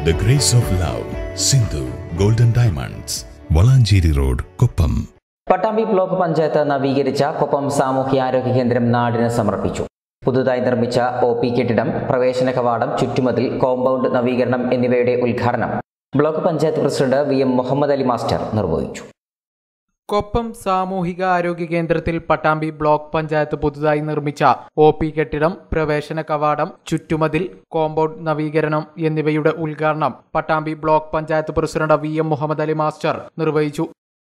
The Grace of Love, Sindhu Golden Diamonds, Valanchery road Koppam Pattambi block panchayat നവീകരിച്ച കൊപ്പം സാമൂഹ്യാരോഗ്യ കേന്ദ്രം നാടിന് സമർപ്പിച്ചു പുതുതായി നിർമ്മിച്ച ഒ പി കെട്ടിടം പ്രവേശന കവാടം ചുറ്റുമതിൽ കോമ്പൗണ്ട് നവീകരണം എന്നിവയുടെ ഉദ്ഘാടനം block panchayat president V M Muhammad Ali master നിർവഹിച്ചു കൊപ്പം സാമൂഹിക ആരോഗ്യ കേന്ദ്രത്തിൽ പട്ടാമ്പി ബ്ലോക്ക് പഞ്ചായത്ത് പുതുതായി നിർമ്മിച്ച ഒ പി കെട്ടിടം പ്രവേശന കവാടം ചുറ്റുമതിൽ കോമ്പൗണ്ട് നവീകരണം എന്നിവയുടെ ഉദ്ഘാടനം Pattambi block panchayat president V M Muhammad Ali master നിർവഹിച്ചു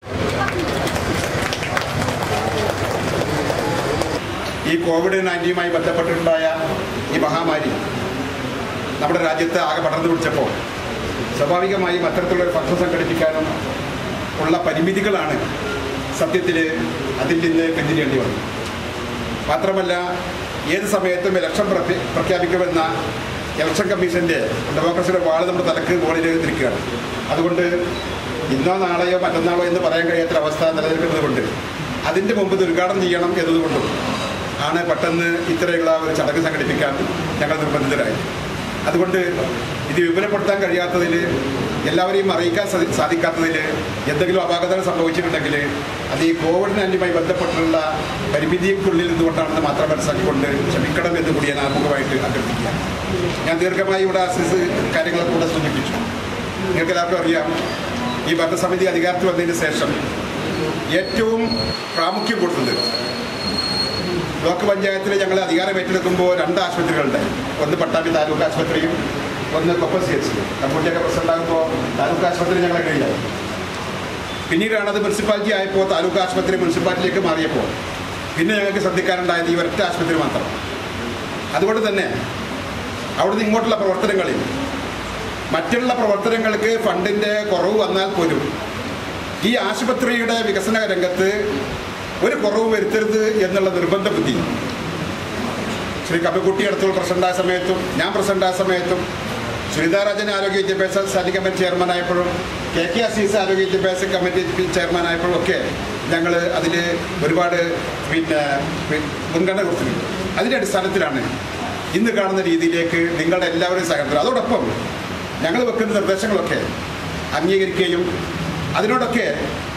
ഈ കോവിഡ് നയൻറ്റീനുമായി ബന്ധപ്പെട്ടിട്ടുണ്ടായ ഈ മഹാമാരി നമ്മുടെ രാജ്യത്ത് ആകെ പടർന്നു പിടിച്ചപ്പോൾ സ്വാഭാവികമായും അത്തരത്തിലുള്ള ഒരു ഫംഗ്ഷൻ സംഘടിപ്പിക്കാനും ഉള്ള പരിമിതികളാണ് സത്യത്തിൽ അതിൽ നിന്ന് പിന്തിരിയേണ്ടി വന്നത് മാത്രമല്ല ഏത് സമയത്തും ഇലക്ഷൻ പ്രഖ്യ- പ്രഖ്യാപിക്കുമെന്ന ഇലക്ഷൻ കമ്മീഷൻ്റെ ഡെമോക്രസിയുടെ വാള് നമ്മുടെ തലക്ക് മുകളിൽ നിൽക്കുകയാണ് അതുകൊണ്ട് ഇന്നോ നാളെയോ മറ്റന്നാളോ എന്ന് പറയാൻ കഴിയാത്ത അവസ്ഥ നിലനിൽക്കുന്നത് കൊണ്ട് അതിൻ്റെ മുമ്പ് ഇത് ഉദ്ഘാടനം ചെയ്യണം എന്നതുകൊണ്ടും ആണ് പെട്ടെന്ന് ഇത്രയുള്ള ഒരു ചടങ്ങ് സംഘടിപ്പിക്കാൻ ഞങ്ങൾ നിർബന്ധിതരായി അതുകൊണ്ട് ഇത് വിപുലപ്പെടുത്താൻ കഴിയാത്തതിൽ എല്ലാവരെയും അറിയിക്കാൻ സാധി- സാധിക്കാത്തതിൽ എന്തെങ്കിലും അപാകതകൾ സംഭവിച്ചിട്ടുണ്ടെങ്കിൽ അത് ഈ കോവിഡ് നയൻറ്റീനുമായി ബന്ധപ്പെട്ടുള്ള പരിമിതിക്കുള്ളിൽ നിന്നുകൊണ്ടാണെന്ന് മാത്രം മനസ്സിലാക്കിക്കൊണ്ട് ക്ഷമിക്കണം എന്ന് കൂടി ഞാൻ ആമുഖമായിട്ട് അഭ്യർത്ഥിക്കുക ഞാൻ ദീർഘമായി ഇവിടെ അസിസ് കാര്യങ്ങളെ കൂടെ സൂചിപ്പിച്ചു നിങ്ങൾക്ക് എല്ലാവർക്കും അറിയാം ഈ ഭരണസമിതി അധികാരത്തിൽ വന്നതിന് ശേഷം ഏറ്റവും പ്രാമുഖ്യം കൊടുത്തത് ബ്ലോക്ക് പഞ്ചായത്തിൽ ഞങ്ങൾ അധികാരം ഏറ്റെടുക്കുമ്പോൾ രണ്ട് ആശുപത്രികളുണ്ട് ഒന്ന് പട്ടാമ്പി താലൂക്ക് ആശുപത്രിയും ഒന്ന് കൊപ്പം സി എച്ച് കമ്പൂട്ടിയൊക്കെ പ്രസിഡന്റാകുമ്പോൾ താലൂക്ക് ആശുപത്രി ഞങ്ങളെ കീഴിലായി പിന്നീടാണ് അത് മുനിസിപ്പാലിറ്റി ആയപ്പോൾ താലൂക്ക് ആശുപത്രി മുനിസിപ്പാലിറ്റിയിലേക്ക് മാറിയപ്പോൾ പിന്നെ ഞങ്ങൾക്ക് ശ്രദ്ധിക്കാനുണ്ടായത് ഈ ഒരൊറ്റ ആശുപത്രി മാത്രം അതുകൊണ്ട് തന്നെ അവിടുന്ന് ഇങ്ങോട്ടുള്ള പ്രവർത്തനങ്ങളിൽ മറ്റുള്ള പ്രവർത്തനങ്ങൾക്ക് ഫണ്ടിൻ്റെ കുറവ് വന്നാൽ പോലും ഈ ആശുപത്രിയുടെ വികസന രംഗത്ത് ഒരു കുറവ് വരുത്തരുത് എന്നുള്ള നിർബന്ധ ബുദ്ധി ശ്രീ കമ്മിക്കുട്ടി അടുത്തുള്ള പ്രസിഡന്റായ സമയത്തും ഞാൻ പ്രസിഡന്റായ സമയത്തും ശ്രീതാരാജൻ ആരോഗ്യ വിദ്യാഭ്യാസ സ്റ്റാൻഡിംഗ് കമ്മിറ്റി ചെയർമാനായപ്പോഴും കെ കെ അസീസ് ആരോഗ്യ വിദ്യാഭ്യാസ കമ്മിറ്റി ചെയർമാനായപ്പോഴും ഒക്കെ ഞങ്ങൾ അതിൽ ഒരുപാട് പിന്നെ പി- മുൻഗണന കൊടുത്തിട്ടുണ്ട് അതിൻ്റെ അടിസ്ഥാനത്തിലാണ് ഇന്ന് കാണുന്ന രീതിയിലേക്ക് നിങ്ങളുടെ എല്ലാവരുടെയും സഹകരണം അതോടൊപ്പം ഞങ്ങൾ വെക്കുന്ന നിർദ്ദേശങ്ങളൊക്കെ അംഗീകരിക്കുകയും അതിനോടൊക്കെ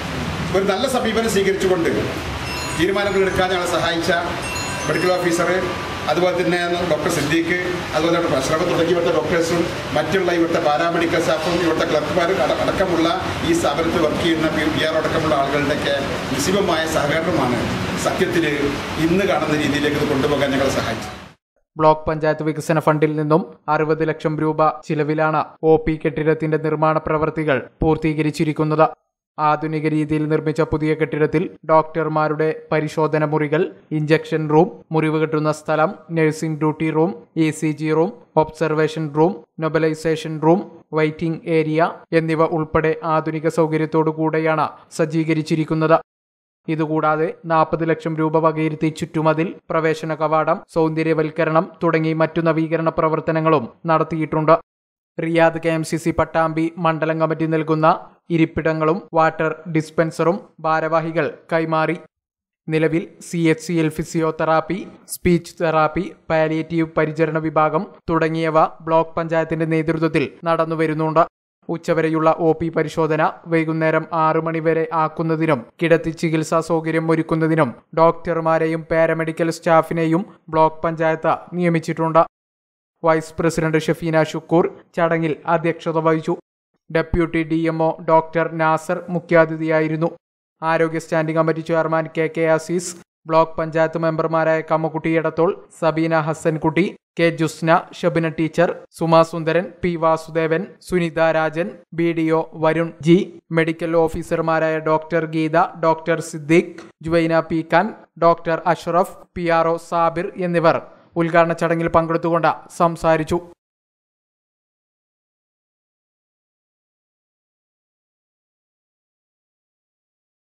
ഒരു നല്ല സമീപനം സ്വീകരിച്ചുകൊണ്ട് തീരുമാനങ്ങൾ എടുക്കാൻ ഞങ്ങളെ സഹായിച്ച മെഡിക്കൽ ഓഫീസർ അതുപോലെ തന്നെ ഡോക്ടർ സിദ്ദീഖ് അതുപോലെ തന്നെ അഷ്റഫ് തുടങ്ങി ഇവിടുത്തെ ഡോക്ടേഴ്സും മറ്റുള്ള ഇവിടുത്തെ പാരാമെഡിക്കൽ സ്റ്റാഫും ഇവിടുത്തെ ക്ലർക്കുമാർ അടക്കമുള്ള ഈ സ്ഥാപനത്തിൽ വർക്ക് ചെയ്യുന്ന പി പി ആർ അടക്കമുള്ള ആളുകളുടെയൊക്കെ നിശിതമായ സഹകരണമാണ് സത്യത്തിൽ ഇന്ന് കാണുന്ന രീതിയിലേക്ക് ഇത് കൊണ്ടുപോകാൻ ഞങ്ങളെ സഹായിച്ചത് ബ്ലോക്ക് പഞ്ചായത്ത് വികസന ഫണ്ടിൽ നിന്നും അറുപത് ലക്ഷം രൂപ ചിലവിലാണ് ഒ പി കെട്ടിടത്തിന്റെ നിർമ്മാണ പ്രവൃത്തികൾ പൂർത്തീകരിച്ചിരിക്കുന്നത് ആധുനിക രീതിയിൽ നിർമ്മിച്ച പുതിയ കെട്ടിടത്തിൽ ഡോക്ടർമാരുടെ പരിശോധന മുറികൾ ഇഞ്ചക്ഷൻ റൂം മുറിവ് കെട്ടുന്ന സ്ഥലം nursing duty room E C G room observation room nebulization room waiting area എന്നിവ ഉൾപ്പെടെ ആധുനിക സൗകര്യത്തോടു കൂടെയാണ് സജ്ജീകരിച്ചിരിക്കുന്നത് ഇതുകൂടാതെ നാൽപ്പത് ലക്ഷം രൂപ വകയിരുത്തി ചുറ്റുമതിൽ പ്രവേശന കവാടം സൗന്ദര്യവൽക്കരണം തുടങ്ങി മറ്റു നവീകരണ പ്രവർത്തനങ്ങളും നടത്തിയിട്ടുണ്ട് Riyad K M C C Pattambi മണ്ഡലം കമ്മിറ്റി നൽകുന്ന ഇരിപ്പിടങ്ങളും വാട്ടർ ഡിസ്പെൻസറും ഭാരവാഹികൾ കൈമാറി നിലവിൽ C H C L physiotherapy speech therapy palliative പരിചരണ വിഭാഗം തുടങ്ങിയവ ബ്ലോക്ക് പഞ്ചായത്തിന്റെ നേതൃത്വത്തിൽ നടന്നുവരുന്നുണ്ട് ഉച്ചവരെയുള്ള ഒ പി പരിശോധന വൈകുന്നേരം ആറു മണിവരെ ആക്കുന്നതിനും കിടത്തി ചികിത്സാ സൗകര്യം ഒരുക്കുന്നതിനും ഡോക്ടർമാരെയും പാരാമെഡിക്കൽ സ്റ്റാഫിനെയും ബ്ലോക്ക് പഞ്ചായത്ത് നിയമിച്ചിട്ടുണ്ട് വൈസ് പ്രസിഡന്റ് ഷഫീന ഷുക്കൂർ ചടങ്ങിൽ അധ്യക്ഷത വഹിച്ചു deputy D M O doctor Nasar മുഖ്യാതിഥിയായിരുന്നു ആരോഗ്യ standing committee chairman K K Azeez block panchayat മെമ്പർമാരായ Kammakutty Edathol Sabeena Hassankutty K Jusna Shabina teacher Suma Sundaran P Vasudevan Sunitha Rajan B D O Varun G medical ഓഫീസർമാരായ doctor Geetha doctor Siddique Juvaina P Khan doctor Ashraf P R O Sabir എന്നിവർ ഉദ്ഘാടന ചടങ്ങിൽ പങ്കെടുത്തുകൊണ്ട് സംസാരിച്ചു